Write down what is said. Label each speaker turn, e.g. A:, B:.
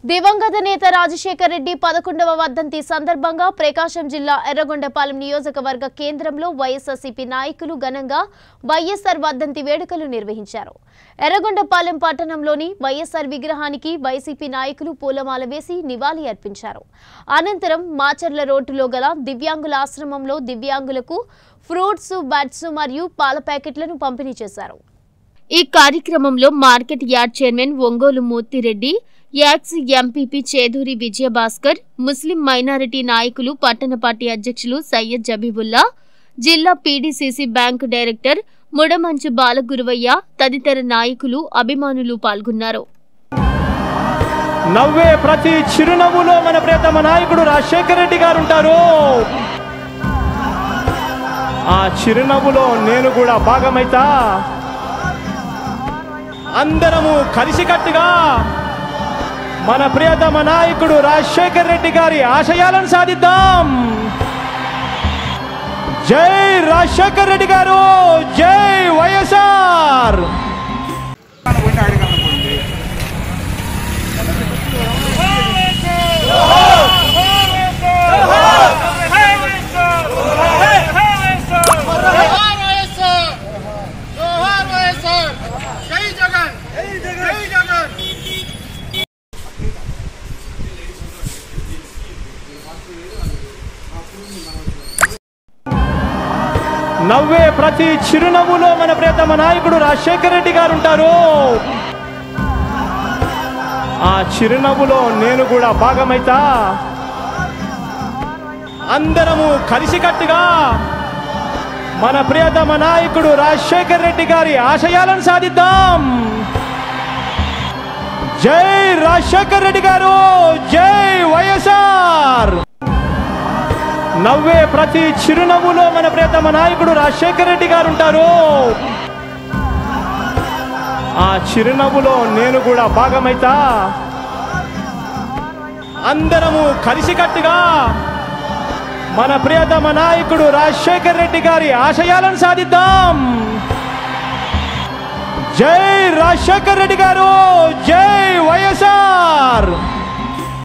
A: దివంగత నేత రాజశేఖర్ రెడ్డి పదకొండవ వర్ధంతి సందర్భంగా ప్రకాశం జిల్లా ఎర్రగొండపాలెం నియోజకవర్గ కేంద్రంలో వైఎస్ఆర్సీపీ నాయకులు ఘనంగా వైఎస్ఆర్ వర్ధంతి వేడుకలు నిర్వహించారు ఎర్రగొండపాలెం పట్టణంలోని వైఎస్ఆర్ విగ్రహానికి వైసీపీ నాయకులు పూలమాల వేసి నివాళి అర్పించారు అనంతరం మాచర్ల రోడ్డులో గల దివ్యాంగుల ఆశ్రమంలో దివ్యాంగులకు ఫ్రూట్స్ బడ్స్ మరియు పాల ప్యాకెట్లను పంపిణీ చేశారు ఈ కార్యక్రమంలో market yard chairman Ongole Murthireddy యాక్స్ ఎంపీపీ చేదూరి విజయభాస్కర్ ముస్లిం మైనారిటీ నాయకులు పట్టణ పార్టీ అధ్యక్షులు సయ్యద్ జబీబుల్లా జిల్లా PDCC bank director Mudamanchu Balaguruvaiah తదితర నాయకులు అభిమానులు పాల్గొన్నారు
B: నవ్వే ప్రతి చిరునవ్వులో మన ప్రియతమ నాయకుడు రాజశేఖర రెడ్డి గారు ఉంటారు ఆ చిరునవ్వులో నేను కూడా భాగమైతా అందరము కలిసికట్టుగా మన ప్రియతమ నాయకుడు రాజశేఖర రెడ్డి గారి ఆశయాలను సాధిద్దాం జై రాజశేఖర రెడ్డి గారు జై వైఎస్ఆర్
C: జోహార్ వైఎస్ఆర్ జోహార్ వైఎస్ఆర్ జై జగన్ జై జగన్
B: నవ్వే ప్రతి చిరునవ్వులో మన ప్రియతమ నాయకుడు రాజశేఖర రెడ్డి గారు ఉంటారు ఆ చిరునవ్వులో నేను కూడా భాగమైతా అందరము కలిసికట్టుగా మన ప్రియతమ నాయకుడు రాజశేఖర రెడ్డి గారి ఆశయాలను సాధిద్దాం జై రాజశేఖర రెడ్డి గారు జై వైఎస్ఆర్ నవ్వే ప్రతి చిరునవ్వులో మన ప్రియతమ నాయకుడు రాజశేఖర రెడ్డి గారు ఉంటారు ఆ చిరునవ్వులో నేను కూడా భాగమైతా అందరము కలిసికట్టుగా మన ప్రియతమ నాయకుడు రాజశేఖర రెడ్డి గారి ఆశయాలను సాధిద్దాం జై రాజశేఖర రెడ్డి గారు జై వైఎస్ఆర్